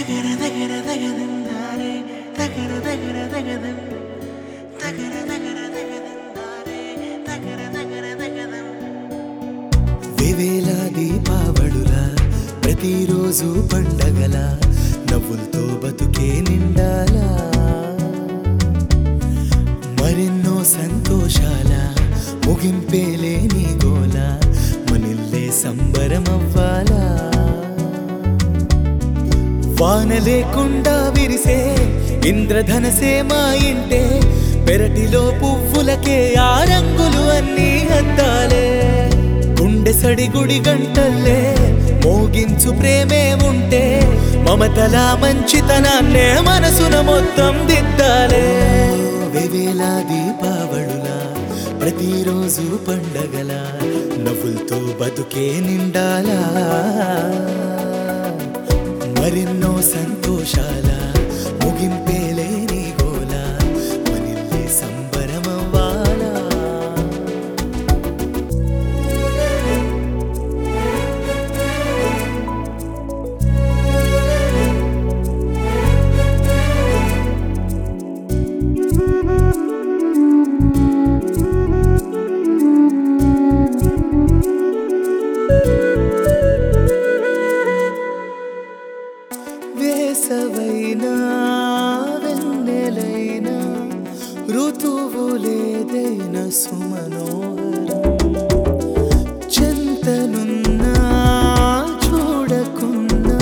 తగర తగర తగదం దారే తగర తగర తగదం తగర తగర తగదం దారే తగర తగర తగదం వేవేల దీపావళులా ప్రతిరోజు పండగల నవ్వులతో బతుకే నిండాలా మరెన్నో సంతోషాల ముగింపేలే నీ గోల మనిల్లే సంబరమవ్వాలా వాన లేకుండా విరిసే ఇంద్రధనసే మా ఇంటే పెరటిలో పువ్వులకే ఆ రంగులు అన్నీ అద్దాలే గుండె సడి గుడి గంటల్లే మోగించు ప్రేమే ఉంటే మమతల మంచితనాన్నే మనసున మొత్తం దిద్దాలే వేవేల దీపావళులా ప్రతిరోజు పండగల నవ్వులతో బతుకే నిండాలా మరెన్నో సంతోషాల ముగింపేలే నీ గోల మనిల్లే సంబరమవ్వాలా వేసవైనా వెన్నెలైనా ఋతువులేదైన సుమనోహరం చెంతనున్నా చూడకున్నా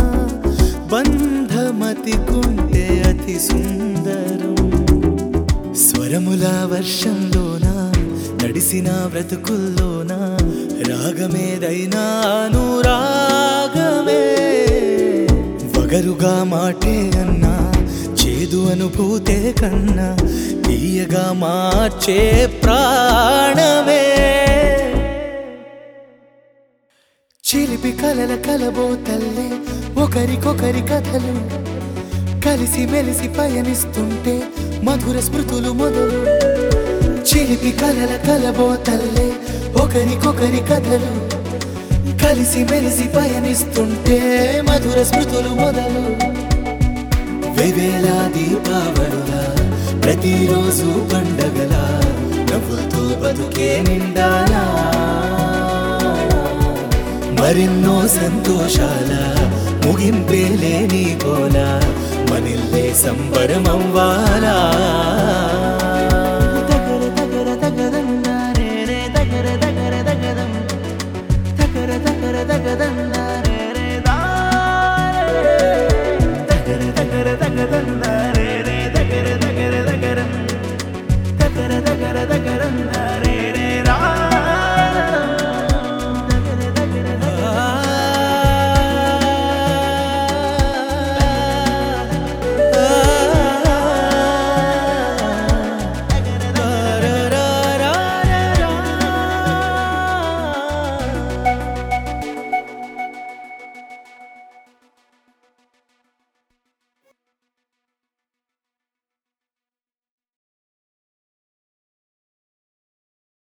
బంధమతికుంటే అతి సుందరం స్వరముల వర్షంలోన నడిసిన బ్రతుకుల్లోన రాగమేదైనా అనురాగమే వగరుగా మాటే అన్నా చేదు అనుభూతే కన్నా తీయగా మార్చే ప్రాణమే చిలిపి కలల కలబోతల్లే ఒకరికొకరి కథలు కలిసి మెలిసి పయనిస్తుంటే మధుర స్మృతులు మొదలు చిలిపి కలల కలబోతల్లే ఒకరికొకరి కథలు కలిసి మెలిసి పయనిస్తుంటే మధుర స్మృతులు మొదలు వేవేల దీపావళుల ప్రతిరోజు పండగల నవ్వులతో బతుకే నిండాలా మరెన్నో సంతోషాల ముగింపేలే నీ కోల మనిల్లే సంబరమవ్వాలా